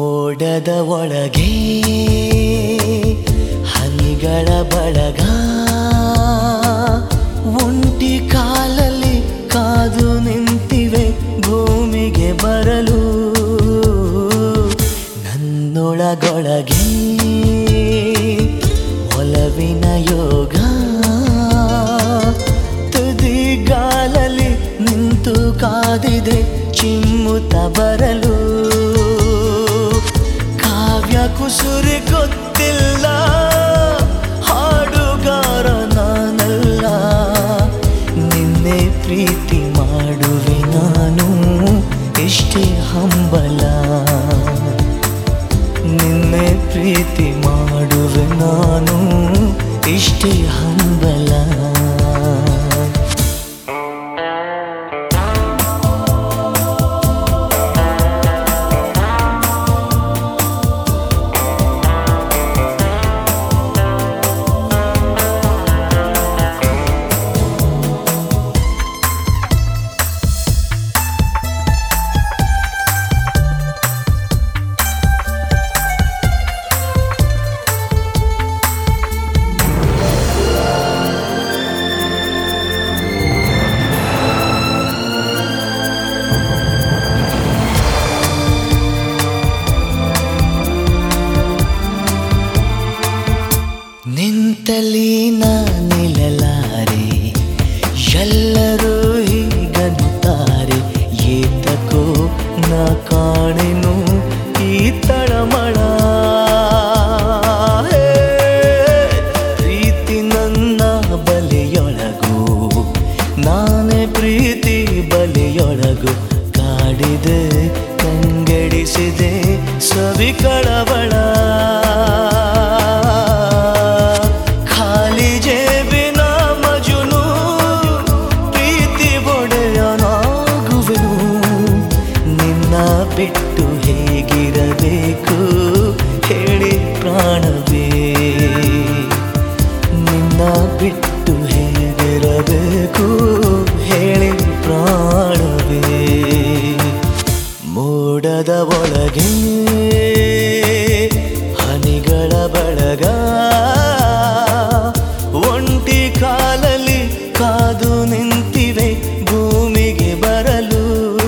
ಮೋಡದ ಒಳಗೆ ಹನಿಗಳ ಬಳಗ ಒಂಟಿ ಕಾಲಲ್ಲಿ ಕಾದು ನಿಂತಿವೆ ಭೂಮಿಗೆ ಬರಲು ನನ್ನೊಳಗೊಳಗೆ ಒಲವಿನ ಯೋಗ ತುದಿಗಾಲಲ್ಲಿ ನಿಂತು ಕಾದಿದೆ ಚಿಮ್ಮುತ್ತ ಬರಲು ಕಾವ್ಯ ಕುಸುರಿ ಗೊತ್ತಿಲ್ಲ ಹಾಡುಗಾರ ನಾನಲ್ಲ ನಿನ್ನೆ ಪ್ರೀತಿ ಮಾಡುವೆ ನಾನು ಎಷ್ಟೇ ಹಂಬಲ ನಿನ್ನೆ ಪ್ರೀತಿ ಮಾಡುವೆ ನಾನು ಇಷ್ಟೇ ಹಂಬಲ ನಿಂತಲಿ ನಾ ನಿಲ್ಲಲಾರೆ ಎಲ್ಲರೂ ಹೀಗಂತಾರೆ ಏತಕೋ ನಾ ಕಾಣೆನು ಈ ತಳಮಳ ಹೇ, ಪ್ರೀತಿ ನನ್ನ ಬಲಿಯೊಳಗು ನಾನೇ ಪ್ರೀತಿ ಬಲಿಯೊಳಗು ಕಾಡಿದೆ ಕಂಗೆಡಿಸಿದೆ ಸವಿ ಕಳವಳ ಖಾಲಿ ಜೇಬಿನ ಮಜುನು ಪ್ರೀತಿ ಒಡೆಯನಾಗುವೆನು ನಿನ್ನ ಬಿಟ್ಟು ಹೇಗಿರಬೇಕು ಹೇಳಿ ಪ್ರಾಣವೇ ನಿನ್ನ ಬಿಟ್ಟು ಹೇಗಿರಬೇಕು ಹೇಳಿ ಪ್ರಾಣವೇ ಮೋಡದ ಒಳಗೆ ಹನಿಗಳ ಬಳಗ ಒಂಟಿ ಕಾಲಲ್ಲಿ ಕಾದು ನಿಂತಿವೆ ಭೂಮಿಗೆ ಬರಲು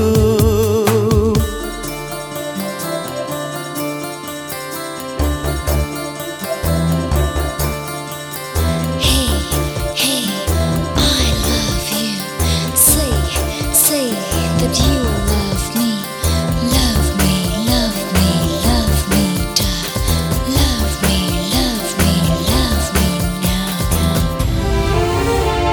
Hey, hey, I love you. Say, say that you love me. Love me, love me, love me, da. Love me, love me, love me now.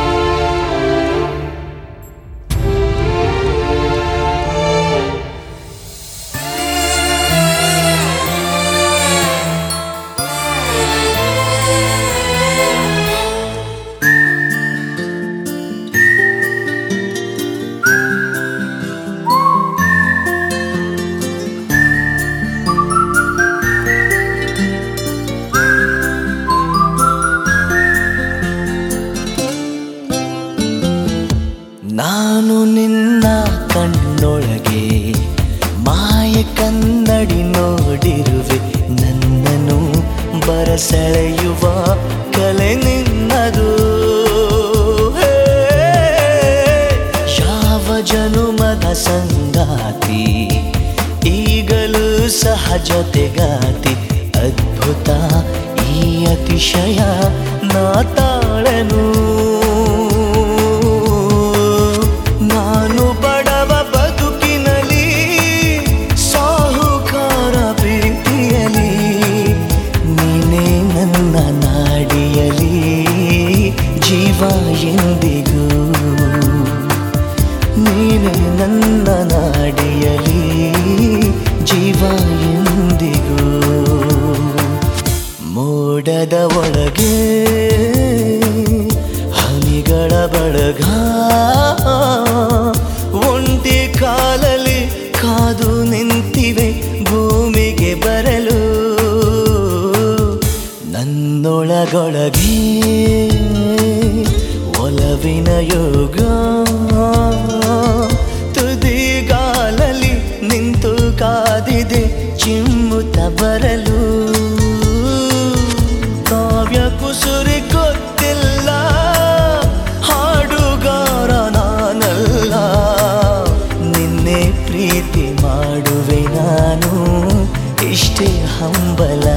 ನಾನು ನಿನ್ನ ಕಣ್ಣೊಳಗೆ ಮಾಯ ಕನ್ನಡಿ ನೋಡಿರುವೆ ನನ್ನನ್ನು ಬರಸೆಳೆಯುವ ಕಲೆ ನಿನ್ನದು ಹೇ, ಯಾವ ಜನುಮದ ಸಂಗಾತಿ ಈಗಲೂ ಸಹ ಜೊತೆಗಾತಿ ಅದ್ಭುತ ಈ ಅತಿಶಯ ನಾ ತಾಳನು ನಾನು ಬಡವ ಬದುಕಿನಲಿ ಸಾಹುಕಾರ ಪ್ರೀತಿಯಲಿ ನೀನೇ ನನ್ನ ನಾಡಿಯಲಿ ಜೀವ ಎಂದಿಗೂ ನೀನೇ ನನ್ನ ನಾಡಿಯಲಿ ಜೀವ ಎಂದಿಗೂ ಮೋಡದ ಒಳಗೆ ಹನಿಗಳ ಬಳಗ ಒಂಟಿ ಕಾಲಲ್ಲಿ ಕಾದು ನಿಂತಿವೆ ಭೂಮಿಗೆ ಬರಲು ನನ್ನೊಳಗೊಳಗೆ ಒಲವಿನ ಯೋಗ ತುದಿಗಾಲಲ್ಲಿ ನಿಂತು ಕಾದಿದೆ ಚಿಮ್ಮು ಹಂಬಲ